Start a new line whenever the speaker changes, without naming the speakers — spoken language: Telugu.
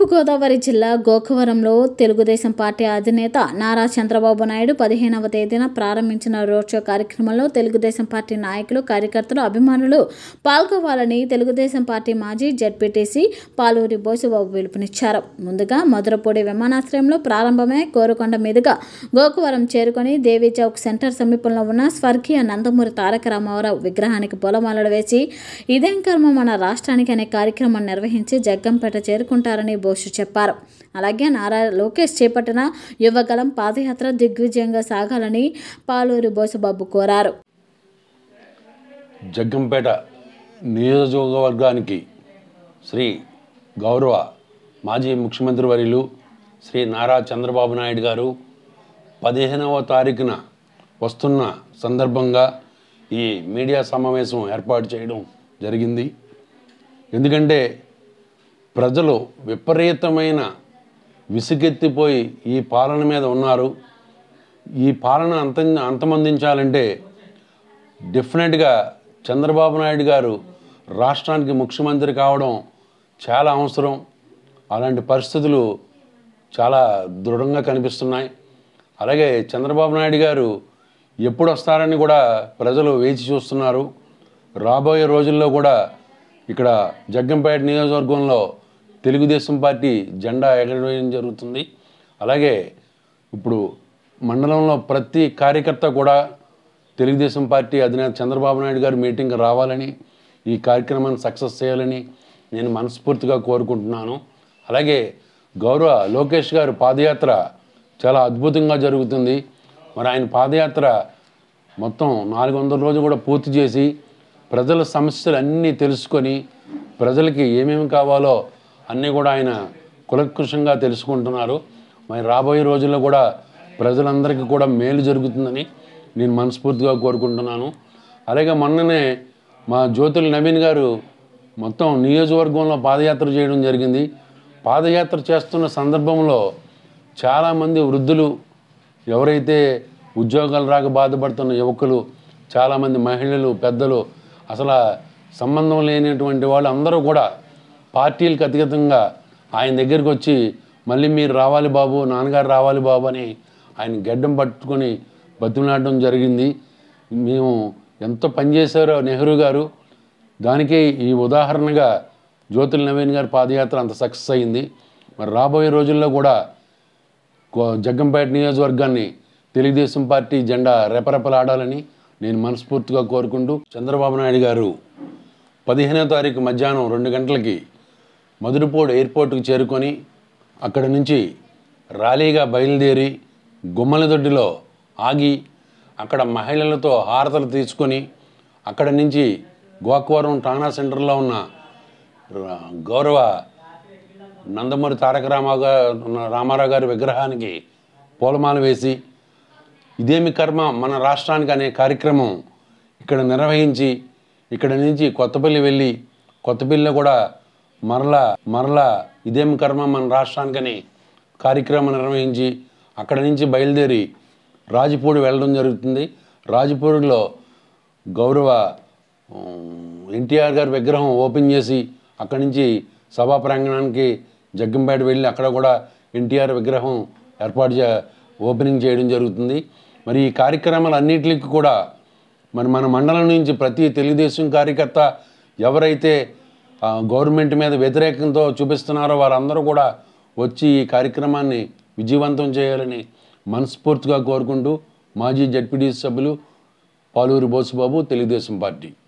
తూర్పుగోదావరి జిల్లా గోకవరంలో తెలుగుదేశం పార్టీ అధినేత నారా చంద్రబాబు నాయుడు పదిహేనవ తేదీన ప్రారంభించిన రోడ్ షో కార్యక్రమంలో తెలుగుదేశం పార్టీ నాయకులు కార్యకర్తలు అభిమానులు పాల్గొవాలని తెలుగుదేశం పార్టీ మాజీ జడ్పీటీసీ పాలూరి బోసుబాబు పిలుపునిచ్చారు ముందుగా మధురపూడి విమానాశ్రయంలో ప్రారంభమై కోరుకొండ మీదుగా గోకవరం చేరుకొని దేవీ చౌక్ సెంటర్ సమీపంలో ఉన్న స్వర్గీయ నందమూరి తారక రామారావు విగ్రహానికి పూలమాలలు వేసి ఇదేం కర్మ మన రాష్ట్రానికి అనే కార్యక్రమం నిర్వహించి జగ్గంపేట చేరుకుంటారని బోసు చెప్పారు అలాగే నారా లోకేష్ చేపట్టిన యువగలం పాదయాత్ర దిగ్విజయంగా సాగాలని పాలూరి బోసుబాబు కోరారు
జగ్గంపేట నియోజకవర్గానికి శ్రీ గౌరవ మాజీ ముఖ్యమంత్రి వర్యులు శ్రీ నారా చంద్రబాబు నాయుడు గారు పదిహేనవ తారీఖున వస్తున్న సందర్భంగా ఈ మీడియా సమావేశం ఏర్పాటు చేయడం జరిగింది ఎందుకంటే ప్రజలు విపరీతమైన విసుగెత్తిపోయి ఈ పాలన మీద ఉన్నారు ఈ పాలన అంత అంతమొందించాలంటే డెఫినెట్గా చంద్రబాబు నాయుడు గారు రాష్ట్రానికి ముఖ్యమంత్రి కావడం చాలా అవసరం అలాంటి పరిస్థితులు చాలా దృఢంగా కనిపిస్తున్నాయి అలాగే చంద్రబాబు నాయుడు గారు ఎప్పుడు వస్తారని కూడా ప్రజలు వేచి చూస్తున్నారు రాబోయే రోజుల్లో కూడా ఇక్కడ జగ్గంపేట నియోజకవర్గంలో తెలుగుదేశం పార్టీ జెండా ఎగరవేయడం జరుగుతుంది అలాగే ఇప్పుడు మండలంలో ప్రతి కార్యకర్త కూడా తెలుగుదేశం పార్టీ అధినేత చంద్రబాబు నాయుడు గారు మీటింగ్కి రావాలని ఈ కార్యక్రమాన్ని సక్సెస్ చేయాలని నేను మనస్ఫూర్తిగా కోరుకుంటున్నాను అలాగే గౌరవ లోకేష్ గారు పాదయాత్ర చాలా అద్భుతంగా జరుగుతుంది మరి ఆయన పాదయాత్ర మొత్తం నాలుగు వందల రోజులు కూడా పూర్తి చేసి ప్రజల సమస్యలు అన్నీ తెలుసుకొని ప్రజలకి ఏమేమి కావాలో అన్నీ కూడా ఆయన కులకృషంగా తెలుసుకుంటున్నారు మరి రాబోయే రోజుల్లో కూడా ప్రజలందరికీ కూడా మేలు జరుగుతుందని నేను మనస్ఫూర్తిగా కోరుకుంటున్నాను అలాగే మొన్ననే మా జ్యోతుల నవీన్ గారు మొత్తం నియోజకవర్గంలో పాదయాత్ర చేయడం జరిగింది పాదయాత్ర చేస్తున్న సందర్భంలో చాలామంది వృద్ధులు ఎవరైతే ఉద్యోగాలు రాక బాధపడుతున్న యువకులు చాలామంది మహిళలు పెద్దలు అసలు సంబంధం లేనటువంటి వాళ్ళు అందరూ కూడా పార్టీలకు అతీతంగా ఆయన దగ్గరికి వచ్చి మళ్ళీ మీరు రావాలి బాబు నాన్నగారు రావాలి బాబు అని ఆయన గడ్డం పట్టుకొని బతిమలాడడం జరిగింది మేము ఎంత పనిచేశారో నెహ్రూ గారు దానికే ఈ ఉదాహరణగా జ్యోతుల నవీన్ గారి పాదయాత్ర అంత సక్సెస్ అయింది మరి రాబోయే రోజుల్లో కూడా కో- జగ్గంపేట నియోజకవర్గాన్ని తెలుగుదేశం పార్టీ జెండా రెపరెపలాడాలని నేను మనస్ఫూర్తిగా కోరుకుంటూ చంద్రబాబు నాయుడు గారు పదిహేనో తారీఖు మధ్యాహ్నం రెండు గంటలకి మధురపూడి ఎయిర్పోర్ట్కి చేరుకొని అక్కడి నుంచి ర్యాలీగా బయలుదేరి గుమ్మలదొడ్డిలో ఆగి అక్కడ మహిళలతో హారతలు తీసుకొని అక్కడి నుంచి గోకవరం టానా సెంటర్లో ఉన్న ర- గౌరవ నందమూరి తారక రామారావు గారు రామారావు గారి విగ్రహానికి పూలమాల వేసి ఇదేమి కర్మ మన రాష్ట్రానికి అనే కార్యక్రమం ఇక్కడ నిర్వహించి ఇక్కడ నుంచి కొత్తపల్లి వెళ్ళి కొత్తపల్లిలో కూడా మరలా మరలా ఇదేమి కర్మ మన రాష్ట్రానికని కార్యక్రమం నిర్వహించి అక్కడ నుంచి బయలుదేరి రాజపూడి వెళ్ళడం జరుగుతుంది రాజపూడిలో గౌరవ ఎన్టీఆర్ గారి విగ్రహం ఓపెన్ చేసి అక్కడి నుంచి సభా ప్రాంగణానికి జగ్గంపేట వెళ్ళి అక్కడ కూడా ఎన్టీఆర్ విగ్రహం ఏర్పాటు చే ఓపెనింగ్ చేయడం జరుగుతుంది మరి ఈ కార్యక్రమాలు అన్నింటికి కూడా మరి మన మండలం నుంచి ప్రతి తెలుగుదేశం కార్యకర్త ఎవరైతే ఆ, గవర్నమెంట్ మీద వ్యతిరేకంతో చూపిస్తున్నారో వారందరూ కూడా వచ్చి ఈ కార్యక్రమాన్ని విజయవంతం చేయాలని మనస్ఫూర్తిగా కోరుకుంటూ మాజీ జడ్పీటీ సభ్యులు పాలూరి బోసుబాబు తెలుగుదేశం పార్టీ